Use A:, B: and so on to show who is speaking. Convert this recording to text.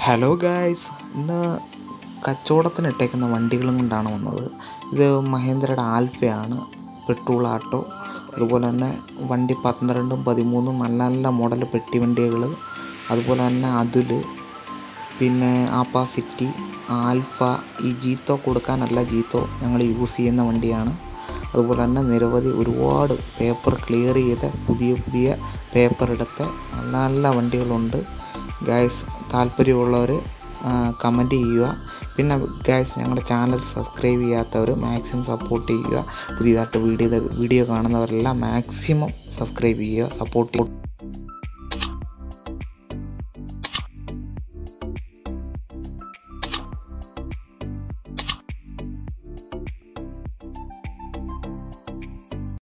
A: hello guys ഇന്ന് കച്ചവടത്തിന് ഇട്ടേക്കുന്ന വണ്ടികളും കൊണ്ടാണ് വന്നത് ഇത് മഹേന്ദ്രയുടെ ആൽഫയാണ് പെട്രോൾ ആട്ടോ അതുപോലെ തന്നെ വണ്ടി പന്ത്രണ്ടും പതിമൂന്നും നല്ല നല്ല മോഡൽ പെട്ടി വണ്ടികൾ അതുപോലെ തന്നെ അതുൽ പിന്നെ ആപ്പ സിറ്റി ആൽഫ ഈ ജീത്തോ കൊടുക്കാനല്ല ജീത്തോ ഞങ്ങൾ യൂസ് ചെയ്യുന്ന വണ്ടിയാണ് അതുപോലെ തന്നെ നിരവധി ഒരുപാട് പേപ്പർ ക്ലിയർ ചെയ്ത പുതിയ പുതിയ പേപ്പർ എടുത്ത നല്ല നല്ല വണ്ടികളുണ്ട് ഗായ്സ് താല്പര്യമുള്ളവർ കമൻറ്റ് ചെയ്യുക പിന്നെ ഗായ്സ് ഞങ്ങളുടെ ചാനൽ സബ്സ്ക്രൈബ് ചെയ്യാത്തവർ മാക്സിമം സപ്പോർട്ട് ചെയ്യുക പുതിയതായിട്ട് വീഡിയോ വീഡിയോ കാണുന്നവരെല്ലാം മാക്സിമം സബ്സ്ക്രൈബ് ചെയ്യുക സപ്പോർട്ട്